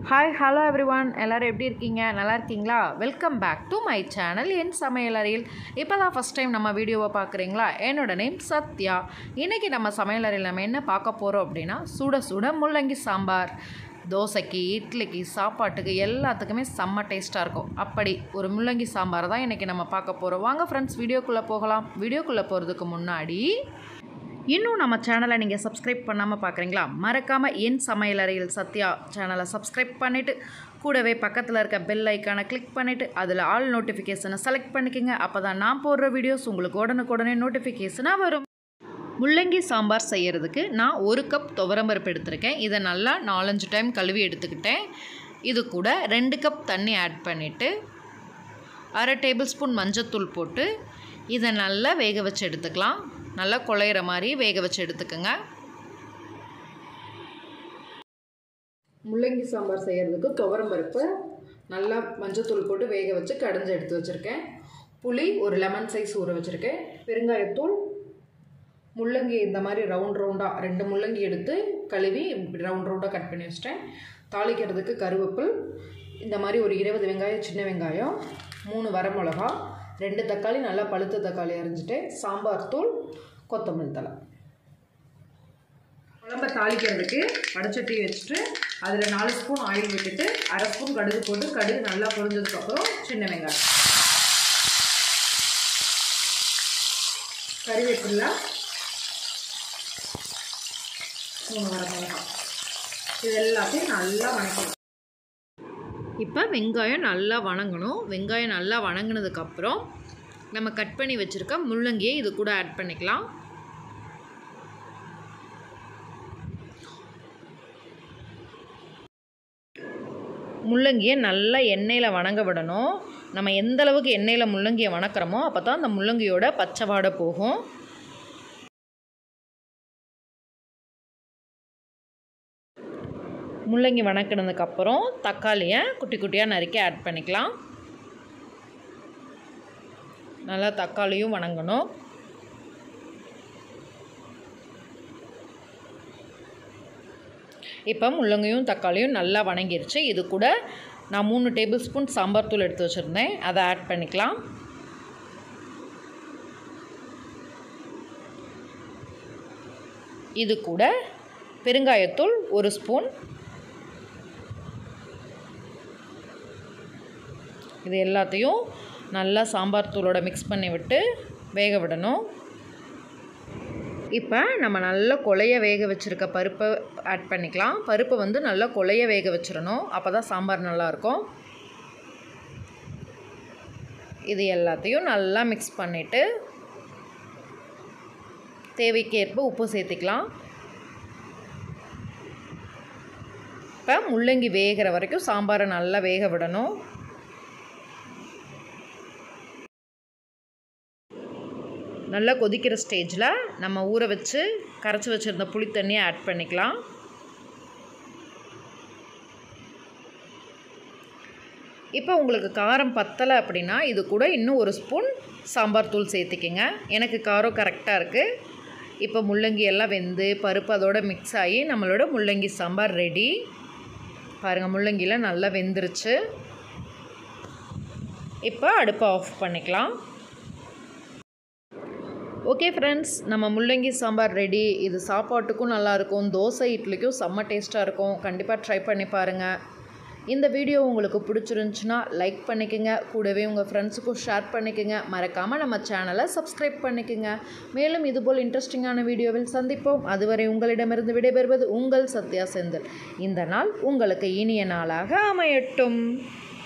hi hello everyone எல்லோரும் எப்படி இருக்கீங்க நல்லா இருக்கீங்களா welcome back to my channel என் சமையலறையில் இப்போ தான் ஃபஸ்ட் டைம் நம்ம வீடியோவை பார்க்குறீங்களா என்னோட நேம் சத்யா இன்றைக்கி நம்ம சமையலறையில் நம்ம என்ன பார்க்க போகிறோம் அப்படின்னா சுட சுட முள்ளங்கி சாம்பார் தோசைக்கு இட்லிக்கு சாப்பாட்டுக்கு எல்லாத்துக்குமே செம்ம டேஸ்ட்டாக இருக்கும் அப்படி ஒரு முள்ளங்கி சாம்பார் தான் இன்றைக்கி நம்ம பார்க்க போகிறோம் வாங்க ஃப்ரெண்ட்ஸ் வீடியோக்குள்ளே போகலாம் வீடியோக்குள்ளே போகிறதுக்கு முன்னாடி இன்னும் நம்ம சேனலை நீங்கள் சப்ஸ்கிரைப் பண்ணாமல் பார்க்குறீங்களா மறக்காமல் என் சமையலறையில் சத்யா சேனலை சப்ஸ்கிரைப் பண்ணிவிட்டு கூடவே பக்கத்தில் இருக்க பெல் ஐக்கானை கிளிக் பண்ணிவிட்டு அதில் ஆல் நோட்டிஃபிகேஷனை செலக்ட் பண்ணிக்கோங்க அப்போ தான் நான் போடுற வீடியோஸ் உங்களுக்கு உடனுக்குடனே நோட்டிஃபிகேஷனாக வரும் முள்ளங்கி சாம்பார் செய்கிறதுக்கு நான் ஒரு கப் துவரம்பருப்பு எடுத்திருக்கேன் இதை நல்லா நாலஞ்சு டைம் கழுவி எடுத்துக்கிட்டேன் இது கூட ரெண்டு கப் தண்ணி ஆட் பண்ணிவிட்டு அரை டேபிள் ஸ்பூன் மஞ்சத்தூள் போட்டு இதை நல்லா வேக வச்சு எடுத்துக்கலாம் நல்லா குழையிற மாதிரி வேக வச்சு எடுத்துக்கோங்க முள்ளங்கி சாம்பார் செய்கிறதுக்கு துவரம் பருப்பு நல்லா மஞ்சத்தூள் போட்டு வேக வச்சு கடைஞ்சி எடுத்து வச்சுருக்கேன் புளி ஒரு லெமன் சைஸ் ஊற வச்சுருக்கேன் பெருங்காயத்தூள் முள்ளங்கி இந்த மாதிரி ரவுண்ட் ரவுண்டாக ரெண்டு முள்ளங்கி எடுத்து கழுவி ரவுண்ட் ரவுண்டாக கட் பண்ணி வச்சிட்டேன் தாளிக்கிறதுக்கு கருவேப்பில் இந்த மாதிரி ஒரு இருபது வெங்காயம் சின்ன வெங்காயம் மூணு வரமிளகா ரெண்டு தக்காளி நல்லா பழுத்த தக்காளி அரிஞ்சிட்டேன் சாம்பார் தூள் கொத்தமல்லி தலை குழம்ப தாளிக்கிறதுக்கு வடச்சட்டி வச்சுட்டு அதில் நாலு ஸ்பூன் ஆயில் விட்டுட்டு அரை ஸ்பூன் கடுகு போட்டு கடுகு நல்லா பொரிஞ்சதுக்கப்புறம் சின்ன வெங்காயம் கறிவேப்பில்லை மூணு வரமிளகா இது எல்லாத்தையும் நல்லா வணக்கணும் இப்போ வெங்காயம் நல்லா வணங்கணும் வெங்காயம் நல்லா வணங்கினதுக்கப்புறம் நம்ம கட் பண்ணி வச்சுருக்க முள்ளங்கியை இது கூட ஆட் பண்ணிக்கலாம் முள்ளங்கியை நல்லா எண்ணெயில் வணங்க விடணும் நம்ம எந்த அளவுக்கு எண்ணெயில் முள்ளங்கியை வணக்கிறோமோ அப்போ தான் அந்த முள்ளங்கியோட பச்சை வாடை போகும் முள்ளங்கி வணக்கினதுக்கப்புறம் தக்காளியை குட்டி குட்டியாக நறுக்கி ஆட் பண்ணிக்கலாம் நல்லா தக்காளியும் வணங்கணும் இப்போ முள்ளங்கியும் தக்காளியும் நல்லா வணங்கிருச்சு இது கூட நான் மூணு டேபிள் ஸ்பூன் சாம்பார் தூள் எடுத்து வச்சுருந்தேன் அதை ஆட் பண்ணிக்கலாம் இது கூட பெருங்காயத்தூள் ஒரு ஸ்பூன் இது எல்லாத்தையும் நல்லா சாம்பார் தூளோட மிக்ஸ் பண்ணி விட்டு வேக விடணும் இப்போ நம்ம நல்லா கொலைய வேக வச்சுருக்க பருப்பை ஆட் பண்ணிக்கலாம் பருப்பை வந்து நல்லா கொலைய வேக வச்சிடணும் அப்போ தான் சாம்பார் நல்லாயிருக்கும் இது எல்லாத்தையும் நல்லா மிக்ஸ் பண்ணிவிட்டு தேவைக்கேற்ப உப்பு சேர்த்திக்கலாம் இப்போ முள்ளங்கி வேகிற வரைக்கும் சாம்பாரை நல்லா வேக விடணும் நல்லா கொதிக்கிற ஸ்டேஜில் நம்ம ஊற வச்சு கரைச்சி வச்சுருந்த புளி தண்ணியை ஆட் பண்ணிக்கலாம் இப்போ உங்களுக்கு காரம் பத்தலை அப்படின்னா இது கூட இன்னும் ஒரு ஸ்பூன் சாம்பார் தூள் சேர்த்துக்கிங்க எனக்கு காரம் கரெக்டாக இருக்குது இப்போ முள்ளங்கி எல்லாம் வெந்து பருப்பு அதோட மிக்ஸ் ஆகி நம்மளோட முள்ளங்கி சாம்பார் ரெடி பாருங்கள் முள்ளங்கியில் நல்லா வெந்துருச்சு இப்போ அடுப்பை ஆஃப் பண்ணிக்கலாம் ஓகே ஃப்ரெண்ட்ஸ் நம்ம முள்ளங்கி சாம்பார் ரெடி இது சாப்பாட்டுக்கும் நல்லாயிருக்கும் தோசை இட்லிக்கும் செம்ம டேஸ்ட்டாக இருக்கும் கண்டிப்பாக ட்ரை பண்ணி பாருங்கள் இந்த வீடியோ உங்களுக்கு பிடிச்சிருந்துச்சுன்னா லைக் பண்ணிக்கோங்க கூடவே உங்கள் ஃப்ரெண்ட்ஸுக்கும் ஷேர் பண்ணிக்கோங்க மறக்காமல் நம்ம சேனலை சப்ஸ்கிரைப் பண்ணிக்கோங்க மேலும் இதுபோல் இன்ட்ரெஸ்டிங்கான வீடியோவில் சந்திப்போம் அதுவரை உங்களிடமிருந்து விடைபெறுவது உங்கள் சத்யா செந்தில் இந்த நாள் உங்களுக்கு இனிய நாளாக அமையட்டும்